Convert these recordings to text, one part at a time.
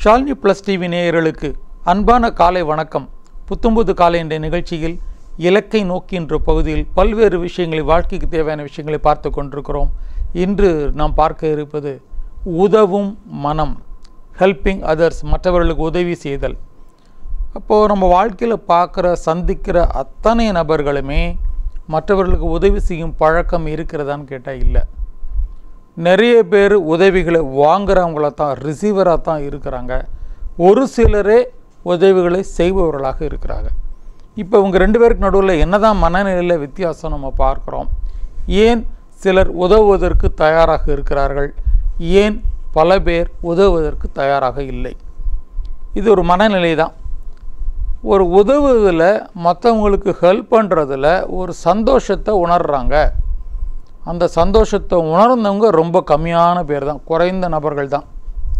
Shalini plus TV நேயர்களுக்கு அன்பான காலை வணக்கம் புத்தம்புது காலை என்ற நிகழ்ச்சியில் இலக்கை நோக்கி என்ற பகுதியில் பல்வேறு விஷயங்களை வாழ்க்கைக்கு தேவையான விஷயங்களை பார்த்து கொண்டிருக்கிறோம் இன்று நாம் பார்க்க இருப்பது உதவும் மனம் ஹெல்பிங் அதர்ஸ் மற்றவர்களுக்கு உதவி செய்தல் அப்போது நம்ம வாழ்க்கையில் பார்க்குற சந்திக்கிற அத்தனை நபர்களுமே மற்றவர்களுக்கு உதவி செய்யும் பழக்கம் இருக்கிறதான்னு கேட்டால் இல்லை நிறைய பேர் உதவிகளை வாங்குறவங்கள தான் ரிசீவராக தான் இருக்கிறாங்க ஒரு சிலரே உதவிகளை செய்பவர்களாக இருக்கிறாங்க இப்போ இவங்க ரெண்டு பேருக்கு நடுவில் என்னதான் மனநிலையில் வித்தியாசம் நம்ம பார்க்குறோம் ஏன் சிலர் உதவுவதற்கு தயாராக இருக்கிறார்கள் ஏன் பல பேர் உதவுவதற்கு தயாராக இல்லை இது ஒரு மனநிலை தான் ஒரு உதவுதில் மற்றவங்களுக்கு ஹெல்ப் பண்ணுறதுல ஒரு சந்தோஷத்தை உணர்றாங்க அந்த சந்தோஷத்தை உணர்ந்தவங்க ரொம்ப கம்மியான பேர் தான் குறைந்த நபர்கள் தான்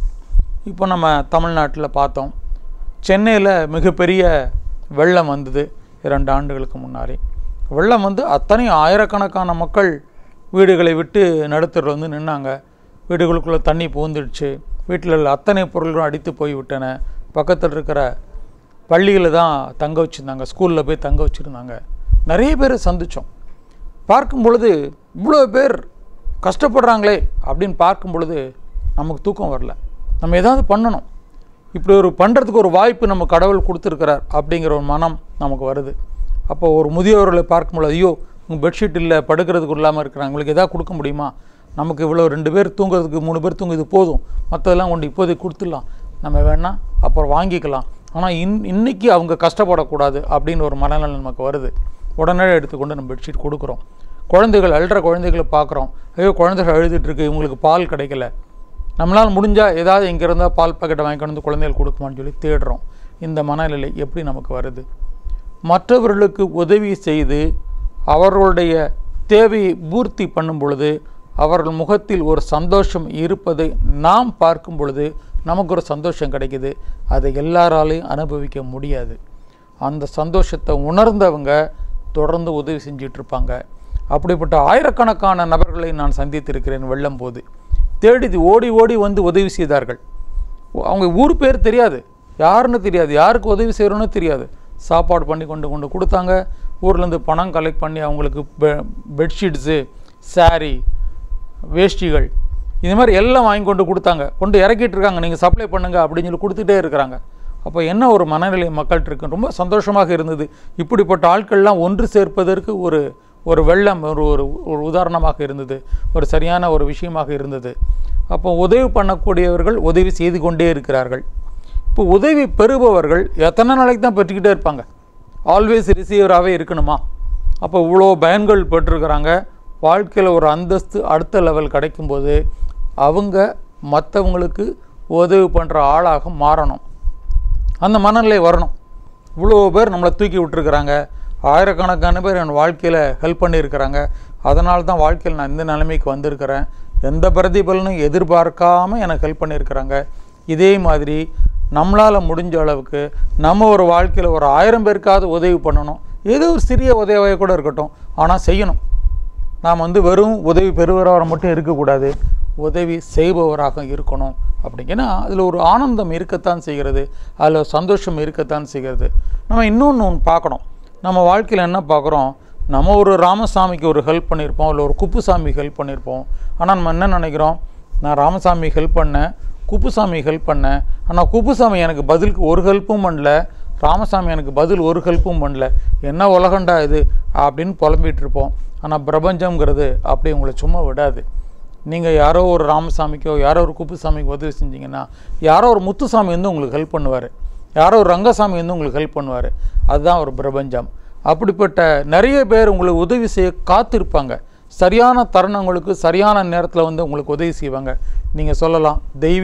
இப்போ நம்ம தமிழ்நாட்டில் பார்த்தோம் சென்னையில் மிகப்பெரிய வெள்ளம் வந்தது இரண்டு ஆண்டுகளுக்கு முன்னாடி வெள்ளம் வந்து அத்தனை ஆயிரக்கணக்கான மக்கள் வீடுகளை விட்டு நடுத்தரில் வந்து நின்னாங்க வீடுகளுக்குள்ளே தண்ணி பூந்துடுச்சு வீட்டில் உள்ள அத்தனை பொருள்களும் அடித்து போய் விட்டன பக்கத்தில் இருக்கிற பள்ளிகளில் தான் தங்க வச்சுருந்தாங்க ஸ்கூலில் போய் தங்க வச்சுருந்தாங்க நிறைய பேரை சந்தித்தோம் பார்க்கும் பொழுது இவ்வளோ பேர் கஷ்டப்படுறாங்களே அப்படின்னு பார்க்கும் பொழுது நமக்கு தூக்கம் வரல நம்ம ஏதாவது பண்ணணும் இப்படி ஒரு பண்ணுறதுக்கு ஒரு வாய்ப்பு நம்ம கடவுள் கொடுத்துருக்கிறார் அப்படிங்கிற ஒரு மனம் நமக்கு வருது அப்போ ஒரு முதியோர்களை பார்க்கும்பொழுது ஐயோ உங்கள் பெட்ஷீட் இல்லை படுக்கிறதுக்கு இல்லாமல் இருக்கிறாங்க உங்களுக்கு எதாவது கொடுக்க முடியுமா நமக்கு இவ்வளோ ரெண்டு பேர் தூங்குறதுக்கு மூணு பேர் தூங்குது போதும் மற்றதெல்லாம் கொண்டு இப்போதைக்கு கொடுத்துடலாம் நம்ம வேணால் அப்புறம் வாங்கிக்கலாம் ஆனால் இன் இன்னைக்கு அவங்க கஷ்டப்படக்கூடாது அப்படின்னு ஒரு மனநலம் நமக்கு வருது உடனே எடுத்துக்கொண்டு நம்ம பெட்ஷீட் கொடுக்குறோம் குழந்தைகள் அழுற குழந்தைகளை பார்க்குறோம் ஐயோ குழந்தைகள் அழுதுட்டுருக்கு இவங்களுக்கு பால் கிடைக்கல நம்மளால் முடிஞ்சால் ஏதாவது இங்கே இருந்தால் பால் பாக்கெட்டை வாங்கி கொண்டு வந்து குழந்தைகள் கொடுக்குமான்னு சொல்லி தேடுறோம் இந்த மனநிலை எப்படி நமக்கு வருது மற்றவர்களுக்கு உதவி செய்து அவர்களுடைய தேவையை பூர்த்தி பண்ணும் பொழுது அவர்கள் முகத்தில் ஒரு சந்தோஷம் இருப்பதை நாம் பார்க்கும் பொழுது நமக்கு ஒரு சந்தோஷம் கிடைக்குது அதை எல்லாராலையும் அனுபவிக்க முடியாது அந்த சந்தோஷத்தை உணர்ந்தவங்க தொடர்ந்து உதவி செஞ்சிட்ருப்பாங்க அப்படிப்பட்ட ஆயிரக்கணக்கான நபர்களை நான் சந்தித்திருக்கிறேன் வெள்ளம் போது தேடி ஓடி ஓடி வந்து உதவி செய்தார்கள் அவங்க ஊர் பேர் தெரியாது யாருன்னு தெரியாது யாருக்கு உதவி செய்கிறோன்னு தெரியாது சாப்பாடு பண்ணி கொண்டு கொண்டு கொடுத்தாங்க ஊர்லேருந்து பணம் கலெக்ட் பண்ணி அவங்களுக்கு பெ பெட்ஷீட்ஸு சாரீ வேஷ்டிகள் இது மாதிரி எல்லாம் வாங்கி கொண்டு கொடுத்தாங்க கொண்டு இறக்கிட்டு இருக்காங்க நீங்கள் சப்ளை பண்ணுங்க அப்படின்னு சொல்லி கொடுத்துட்டே இருக்கிறாங்க அப்போ என்ன ஒரு மனநிலை மக்கள்கிட்ட இருக்கு ரொம்ப சந்தோஷமாக இருந்தது இப்படிப்பட்ட ஆட்கள்லாம் ஒன்று சேர்ப்பதற்கு ஒரு ஒரு வெள்ளம் ஒரு ஒரு ஒரு உதாரணமாக இருந்தது ஒரு சரியான ஒரு விஷயமாக இருந்தது அப்போ உதவி பண்ணக்கூடியவர்கள் உதவி செய்து கொண்டே இருக்கிறார்கள் இப்போ உதவி பெறுபவர்கள் எத்தனை நாளைக்கு தான் பெற்றுக்கிட்டே இருப்பாங்க ஆல்வேஸ் ரிசீவராகவே இருக்கணுமா அப்போ இவ்வளோ பயன்கள் பெற்றிருக்கிறாங்க வாழ்க்கையில் ஒரு அந்தஸ்து அடுத்த லெவல் கிடைக்கும்போது அவங்க மற்றவங்களுக்கு உதவி பண்ணுற ஆளாக மாறணும் அந்த மனநிலை வரணும் இவ்வளோ பேர் நம்மளை தூக்கி விட்டுருக்குறாங்க ஆயிரக்கணக்கான பேர் என் வாழ்க்கையில் ஹெல்ப் பண்ணியிருக்கிறாங்க அதனால தான் வாழ்க்கையில் நான் இந்த நிலைமைக்கு வந்திருக்கிறேன் எந்த பிரதிபலனும் எதிர்பார்க்காம எனக்கு ஹெல்ப் பண்ணியிருக்கிறாங்க இதே மாதிரி நம்மளால் முடிஞ்ச அளவுக்கு நம்ம ஒரு வாழ்க்கையில் ஒரு ஆயிரம் பேருக்காவது உதவி பண்ணணும் ஏதோ ஒரு சிறிய உதவியாக கூட இருக்கட்டும் ஆனால் செய்யணும் நாம் வந்து வெறும் உதவி பெறுபவராக மட்டும் இருக்கக்கூடாது உதவி செய்பவராக இருக்கணும் அப்படிங்கன்னா அதில் ஒரு ஆனந்தம் இருக்கத்தான் செய்கிறது அதில் சந்தோஷம் இருக்கத்தான் செய்கிறது நம்ம இன்னொன்று ஒன்று பார்க்கணும் நம்ம வாழ்க்கையில் என்ன பார்க்குறோம் நம்ம ஒரு ராமசாமிக்கு ஒரு ஹெல்ப் பண்ணியிருப்போம் இல்லை ஒரு குப்புசாமி ஹெல்ப் பண்ணியிருப்போம் ஆனால் நம்ம என்ன நினைக்கிறோம் நான் ராமசாமி ஹெல்ப் பண்ணேன் குப்புசாமி ஹெல்ப் பண்ணேன் ஆனால் குப்புசாமி எனக்கு பதிலுக்கு ஒரு ஹெல்ப்பும் பண்ணல ராமசாமி எனக்கு பதில் ஒரு ஹெல்ப்பும் பண்ணல என்ன உலகண்டா இது அப்படின்னு புலம்பிகிட்டு இருப்போம் ஆனால் பிரபஞ்சம்ங்கிறது அப்படி உங்களை சும்மா விடாது நீங்கள் யாரோ ஒரு ராமசாமிக்கோ யாரோ ஒரு குப்புசாமிக்கு உதவி செஞ்சீங்கன்னா யாரோ ஒரு முத்துசாமி வந்து உங்களுக்கு ஹெல்ப் பண்ணுவார் யாரோ ஒரு ரங்கசாமி வந்து உங்களுக்கு ஹெல்ப் பண்ணுவார் அதுதான் ஒரு பிரபஞ்சம் அப்படிப்பட்ட நிறைய பேர் உங்களுக்கு உதவி செய்ய காத்திருப்பாங்க சரியான தருணங்களுக்கு சரியான நேரத்தில் வந்து உங்களுக்கு உதவி செய்வாங்க நீங்கள் சொல்லலாம்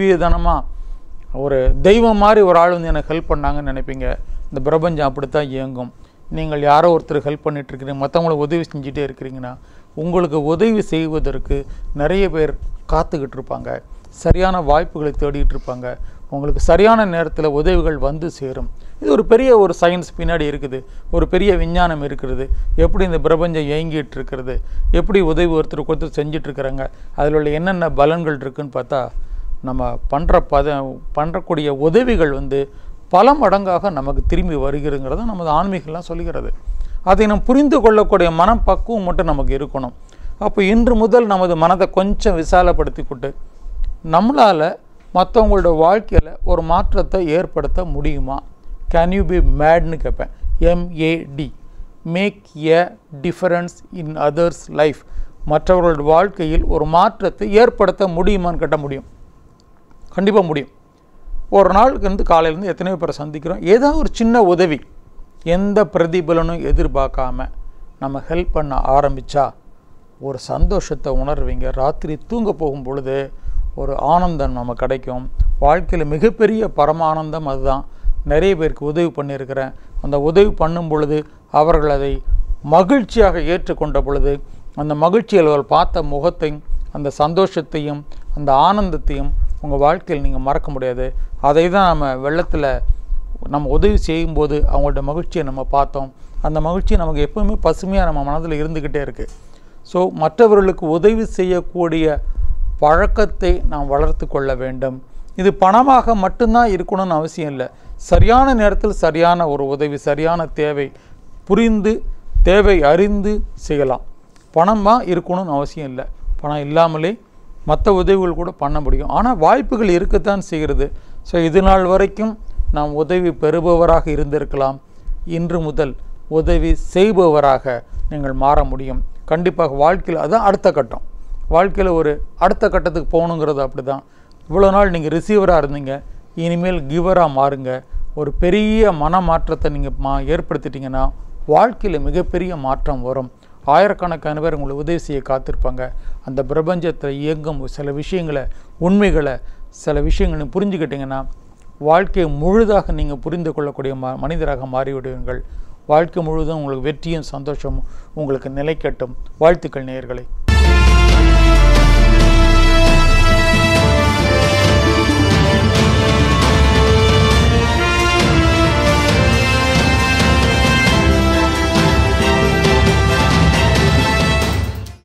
தெய்வீகதனமாக ஒரு தெய்வம் மாதிரி ஒரு ஆள் வந்து எனக்கு ஹெல்ப் பண்ணாங்கன்னு நினைப்பீங்க இந்த பிரபஞ்சம் அப்படித்தான் இயங்கும் நீங்கள் யாரோ ஒருத்தர் ஹெல்ப் பண்ணிட்டு இருக்கிறீங்க மற்றவங்களுக்கு உதவி செஞ்சுட்டே இருக்கிறீங்கன்னா உங்களுக்கு உதவி செய்வதற்கு நிறைய பேர் காத்துக்கிட்டு இருப்பாங்க சரியான வாய்ப்புகளை தேடிட்டு இருப்பாங்க உங்களுக்கு சரியான நேரத்தில் உதவிகள் வந்து சேரும் இது ஒரு பெரிய ஒரு சயின்ஸ் பின்னாடி இருக்குது ஒரு பெரிய விஞ்ஞானம் இருக்கிறது எப்படி இந்த பிரபஞ்சம் இயங்கிட்டு இருக்கிறது எப்படி உதவி ஒருத்தருக்கு ஒருத்தர் செஞ்சுட்டு இருக்கிறாங்க அதில் உள்ள என்னென்ன பலன்கள் இருக்குன்னு பார்த்தா நம்ம பண்ணுற பத பண்ணுறக்கூடிய உதவிகள் வந்து பல மடங்காக நமக்கு திரும்பி வருகிறங்கிறத நமது ஆன்மீகம்லாம் சொல்லுகிறது அதை நாம் புரிந்து கொள்ளக்கூடிய மனப்பக்குவம் மட்டும் நமக்கு இருக்கணும் அப்போ இன்று முதல் நமது மனதை கொஞ்சம் விசாலப்படுத்தி கொண்டு நம்மளால் மற்றவங்களோட வாழ்க்கையில் ஒரு மாற்றத்தை ஏற்படுத்த முடியுமா கேன் யூ பி மேட்னு கேட்பேன் M A D make a difference in others life மற்றவர்களோட வாழ்க்கையில் ஒரு மாற்றத்தை ஏற்படுத்த முடியுமான்னு கேட்ட முடியும் கண்டிப்பாக முடியும் ஒரு நாளுக்கு வந்து காலையிலேருந்து எத்தனையோ பேரை சந்திக்கிறோம் ஏதோ ஒரு சின்ன உதவி எந்த பிரதிபலனும் எதிர்பார்க்காம நம்ம ஹெல்ப் பண்ண ஆரம்பித்தா ஒரு சந்தோஷத்தை உணர்வீங்க ராத்திரி தூங்க போகும் பொழுது ஒரு ஆனந்தம் நம்ம கிடைக்கும் வாழ்க்கையில் மிகப்பெரிய பரமானந்தம் அதுதான் நிறைய பேருக்கு உதவி பண்ணியிருக்கிறேன் அந்த உதவி பண்ணும் பொழுது அவர்கள் அதை மகிழ்ச்சியாக ஏற்றுக்கொண்ட பொழுது அந்த மகிழ்ச்சியில் அவர்கள் பார்த்த முகத்தையும் அந்த சந்தோஷத்தையும் அந்த ஆனந்தத்தையும் உங்கள் வாழ்க்கையில் நீங்கள் மறக்க முடியாது அதை தான் நம்ம வெள்ளத்தில் நம்ம உதவி செய்யும்போது அவங்களோட மகிழ்ச்சியை நம்ம பார்த்தோம் அந்த மகிழ்ச்சி நமக்கு எப்பவுமே பசுமையாக நம்ம மனதில் இருந்துக்கிட்டே இருக்குது ஸோ மற்றவர்களுக்கு உதவி செய்யக்கூடிய பழக்கத்தை நாம் வளர்த்து கொள்ள வேண்டும் இது பணமாக மட்டும்தான் இருக்கணும்னு அவசியம் இல்லை சரியான நேரத்தில் சரியான ஒரு உதவி சரியான தேவை புரிந்து தேவை அறிந்து செய்யலாம் பணமாக இருக்கணும்னு அவசியம் இல்லை பணம் இல்லாமலே மற்ற உதவிகள் கூட பண்ண முடியும் ஆனால் வாய்ப்புகள் இருக்கத்தான் செய்கிறது ஸோ இது நாள் வரைக்கும் நாம் உதவி பெறுபவராக இருந்திருக்கலாம் இன்று முதல் உதவி செய்பவராக நீங்கள் மாற முடியும் கண்டிப்பாக வாழ்க்கையில் அதுதான் அடுத்த கட்டம் வாழ்க்கையில் ஒரு அடுத்த கட்டத்துக்கு போகணுங்கிறது அப்படி தான் இவ்வளோ நாள் நீங்கள் ரிசீவராக இருந்தீங்க இனிமேல் கிவராக மாறுங்க ஒரு பெரிய மன மாற்றத்தை நீங்கள் மா ஏற்படுத்திட்டீங்கன்னா வாழ்க்கையில் மிகப்பெரிய மாற்றம் வரும் ஆயிரக்கணக்கான பேர் உங்களை உதவி செய்ய காத்திருப்பாங்க அந்த பிரபஞ்சத்தில் இயங்கும் சில விஷயங்களை உண்மைகளை சில விஷயங்களை புரிஞ்சுக்கிட்டிங்கன்னா வாழ்க்கையை முழுதாக நீங்கள் புரிந்து கொள்ளக்கூடிய ம மனிதராக மாறிவிடுவீர்கள் வாழ்க்கை முழுவதும் உங்களுக்கு வெற்றியும் சந்தோஷமும் உங்களுக்கு நிலைக்கட்டும் வாழ்த்துக்கள் நேயர்களை